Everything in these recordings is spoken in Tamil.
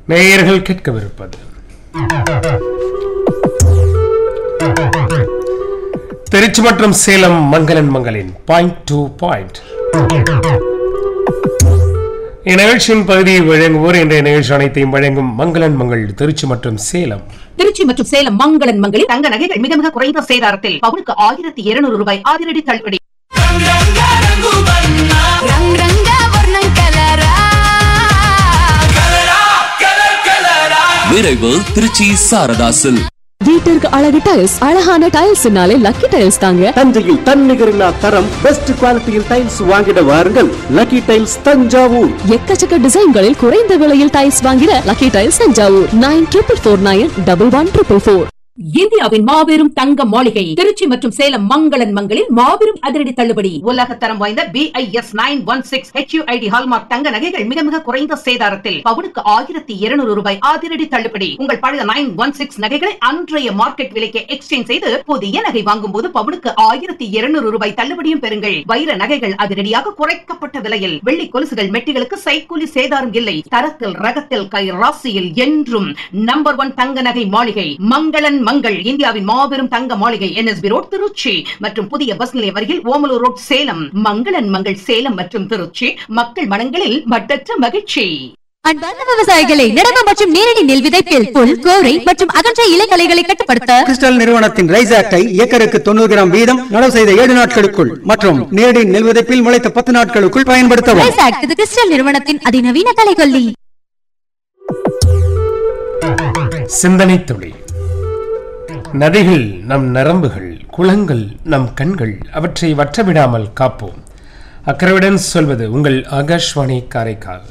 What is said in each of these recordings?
நேயர்கள் கேட்கவிருப்பது திருச்சி மற்றும் சேலம் மங்களன் மங்களின் பாயிண்ட் டு பாயிண்ட் இந்நிகழ்ச்சியின் பகுதியை வழங்குவோர் இன்றைய நிகழ்ச்சி அனைத்தையும் வழங்கும் மங்களன் மங்கள் திருச்சி மற்றும் சேலம் திருச்சி மற்றும் சேலம் மங்களன் மங்களில் தங்க நகைகள் மிக மிக குறைந்த சேதாரத்தில் பவுனுக்கு ஆயிரத்தி இருநூறு ரூபாய் அதிரடி தள்ளுபடி రంగ్ రంగ వర్ణం కలరా விரைவு திருச்சி சாரதாசில் வீட்டிற்கு அழகு டைல்ஸ் அழகான டைல்ஸ்னாலே லக்கி டைல்ஸ் தாங்க தஞ்சையில் தன்னிகரில்லா தரம் பெஸ்ட் குவாலிட்டியில் டைல்ஸ் வாங்கிட வாருங்கள் லக்கி டைல்ஸ் தஞ்சாவூர் எக்கச்சக்க டிசைன்களில் குறைந்த விலையில் டைல்ஸ் வாங்கிட lucky tiles Thanjavur nine triple four nine double one triple four இந்தியாவின் மாபெரும் தங்க மாளிகை திருச்சி மற்றும் சேலம் மங்களன் மங்களில் மாபெரும் அதிரடி தள்ளுபடி உலக தரம் வாய்ந்த BIS nine one six HUID hallmark தங்க நகைகள் மிக மிக குறைந்த சேதாரத்தில் பவுனுக்கு ஆயிரத்தி இருநூறு ரூபாய் அதிரடி தள்ளுபடி உங்கள் பழைய நைன் ஒன் சிக்ஸ் நகைகளை அன்றைய மார்க்கெட் விலைக்கு எக்ஸ்சேஞ்ச் செய்து புதிய நகை வாங்கும் போது பவுனுக்கு ஆயிரத்தி இருநூறு ரூபாய் தள்ளுபடியும் பெறுங்கள் வைர நகைகள் அதிரடியாக குறைக்கப்பட்ட விலையில் வெள்ளி கொலுசுகள் மெட்டிகளுக்கு சைக்கூலி சேதாரம் இல்லை தரத்தில் ரகத்தில் கை ராசியில் என்றும் நம்பர் ஒன் தங்க நகை மாளிகை மங்களன் மங்கள் இந்தியாவின் மாபெரும் தங்க மாளிகை என்எஸ்பி ரோட் திருச்சி மற்றும் புதிய பஸ் நிலையம் அருகில் ஓமலூர் ரோட் சேலம் மங்களன் மங்கள் சேலம் மற்றும் திருச்சி மக்கள் மனங்களில் மட்டற்ற மகிழ்ச்சி அன்பார்ந்த விவசாயிகளை நடவு மற்றும் நேரடி நெல் விதைப்பில் புல் கோரை மற்றும் அகன்ற இலைகளைகளை கட்டுப்படுத்த கிறிஸ்டல் நிறுவனத்தின் ரைஸ் ஆக்டை ஏக்கருக்கு தொண்ணூறு கிராம் வீதம் நடவு செய்த ஏழு நாட்களுக்குள் மற்றும் நேரடி நெல் விதைப்பில் முளைத்த பத்து நாட்களுக்குள் பயன்படுத்தவும் ரைஸ் ஆக்ட் இது கிறிஸ்டல் நிறுவனத்தின் அதிநவீன கலைகொல்லி சிந்தனை துளி நதிகள் நம் நரம்புகள் குளங்கள் நம் கண்கள் அவற்றை வற்றவிடாமல் காப்போம் அக்கறையுடன் சொல்வது உங்கள் ஆகாஷ்வாணி காரைக்கால்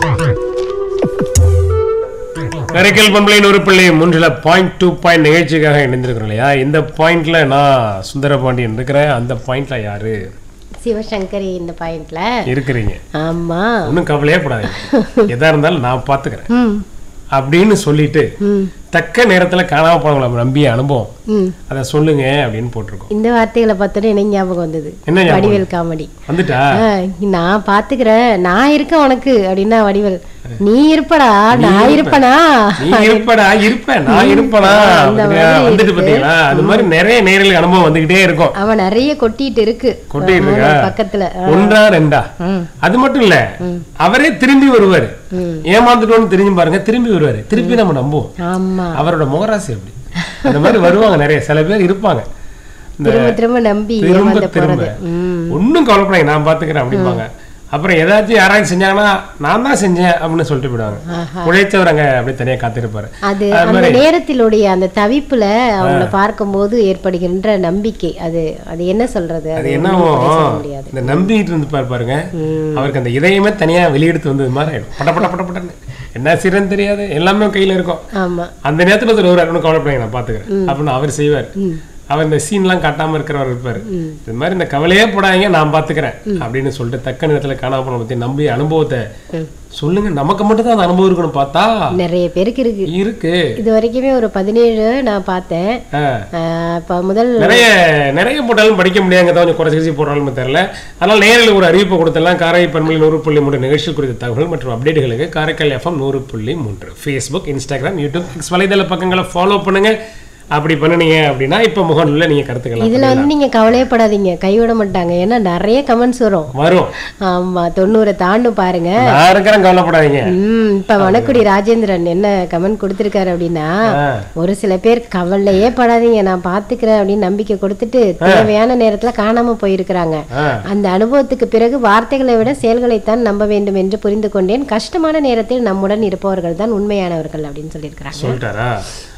காரைக்கால் பண்பலையின் ஒரு பிள்ளை மூன்றுல பாயிண்ட் டூ பாயிண்ட் நிகழ்ச்சிக்காக இணைந்திருக்கிறோம் இல்லையா இந்த பாயிண்ட்ல நான் சுந்தரபாண்டியன் இருக்கிறேன் அந்த பாயிண்ட்ல யாரு சிவசங்கரி இந்த பாயிண்ட்ல இருக்கிறீங்க ஆமா ஒன்றும் கவலையே படாதீங்க எதா இருந்தாலும் நான் பாத்துக்கிறேன் அப்படின்னு சொல்லிட்டு தக்க நேரத்துல காணாம போனவங்கள நம்பிய அனுபவம் அத சொல்லுங்க அப்படின்னு போட்டிருக்கோம் இந்த வார்த்தைகளை பார்த்தோன்னே எனக்கு ஞாபகம் வந்தது என்ன ஞாபகம்? வடிவேல் காமெடி வந்துட்டா ஆ, நான் பாத்துக்கிறேன் நான் இருக்கேன் உனக்கு அப்படின்னா வடிவேல் நீ இருப்படா நான் இருப்பனா நீ இருப்படா இருப்ப நான் இருப்பனா அந்த அப்படியா? மாதிரி வந்துட்டு இருக்கு. பாத்தீங்களா அது மாதிரி நிறைய நேரில் அனுபவம் வந்துகிட்டே இருக்கும் அவன் நிறைய கொட்டிட்டு இருக்கு கொட்டிட்டு மூணு இருக்கா பக்கத்துல ஆ. ஒன்றா ரெண்டா அது மட்டும் இல்ல அவரே திரும்பி வருவாரு ஏமாந்துட்டோம்னு திரும்பி பாருங்க திரும்பி வருவாரு திருப்பி நம்ம நம்புவோம் ஆமா அவரோட முகராசி அப்படி அந்த மாதிரி வருவாங்க நிறைய சில பேர் இருப்பாங்க இந்த திரும்ப திரும்ப நம்பி திரும்ப ஏமாந்து திரும்ப போறது ம். ஒன்னும் கவலைப்படாங்க நான் பாத்துக்கிறேன் அப்படிம்பாங்க அப்புறம் ஏதாச்சும் யாராச்சும் செஞ்சாங்கன்னா நான் தான் செஞ்சேன் அப்படின்னு சொல்லிட்டு போயிடுவாங்க உழைத்தவர் அங்க அப்படியே தனியா காத்திருப்பாரு அது அது அந்த மாதிரி நேரத்திலுடைய அந்த தவிப்புல அவங்கள பார்க்கும்போது ஏற்படுகின்ற நம்பிக்கை அது அது என்ன சொல்றது அது அது என்னவோ ஒண்ணும் சொல்ல முடியாது இந்த நம்பிட்டு இருந்து பாரு பாருங்க அவருக்கு அந்த இதயமே தனியா வெளியெடுத்து வந்தது மாதிரி ஆயிடும் பட்ட பட்ட பட்ட பட்டன்னு என்ன செய்யறன்னு தெரியாது எல்லாமே கையில இருக்கும் ஆமா அந்த நேரத்துல ஒருத்தர் ஒரு ஒன்றும் கவலைப்படாங்க நான் பாத்துக்கிறேன் அப்படின்னு அவர் செய்வார் அவர் இந்த சீன்லாம் காட்டாம இருக்கிறவர் இருப்பாரு இது மாதிரி இந்த கவலையே போடாதீங்க நான் பாத்துக்கிறேன் அப்படின்னு சொல்லிட்டு தக்க நேரத்துல காணாம போன பத்தி நம்பி அனுபவத்தை சொல்லுங்க நமக்கு மட்டும் தான் அந்த அனுபவம் இருக்கணும் பார்த்தா நிறைய பேருக்கு இருக்கு இருக்கு இது வரைக்குமே ஒரு பதினேழு நான் பார்த்தேன் ஆ. ஆஹ் இப்ப முதல் நிறைய நிறைய போட்டாலும் படிக்க முடியாங்க கொஞ்சம் குறைச்சி குறைச்சி போட்டாலும் தெரியல அதனால் நேரில் ஒரு அறிவிப்பு கொடுத்தலாம் காரை பண்பலை நூறு புள்ளி மூன்று நிகழ்ச்சி குறித்த தகவல் மற்றும் அப்டேட்டுகளுக்கு காரைக்கால் எஃப்எம் நூறு புள்ளி மூன்று ஃபேஸ்புக் இன்ஸ்டாகிராம் யூடியூப் எக்ஸ் வலைதள பக்கங்களை ஃபாலோ பண்ணுங்க அப்படி பண்ணுனீங்க அப்படின்னா இப்ப முகநூல்ல நீங்க கருத்துக்கலாம் இதுல வந்து நீங்க கவலையப்படாதீங்க கைவிட மாட்டாங்க ஏன்னா நிறைய கமெண்ட்ஸ் வரும் வரும் ஆமா தொண்ணூறை தாண்டும் பாருங்க நான் இருக்கிறேன் கவலைப்படாதீங்க ம் இப்ப வனக்குடி ராஜேந்திரன் என்ன கமெண்ட் கொடுத்திருக்காரு அப்படின்னா ஆ. ஒரு சில பேர் கவலையே படாதீங்க நான் பாத்துக்கிறேன் அப்படின்னு நம்பிக்கை கொடுத்துட்டு தேவையான நேரத்துல காணாம போயிருக்கிறாங்க ஆ. அந்த அனுபவத்துக்கு பிறகு வார்த்தைகளை விட செயல்களைத்தான் நம்ப வேண்டும் என்று புரிந்து கொண்டேன் கஷ்டமான நேரத்தில் நம்முடன் இருப்பவர்கள் தான் உண்மையானவர்கள் அப்படின்னு சொல்லியிருக்கிறாங்க சொல்லிட்டாரா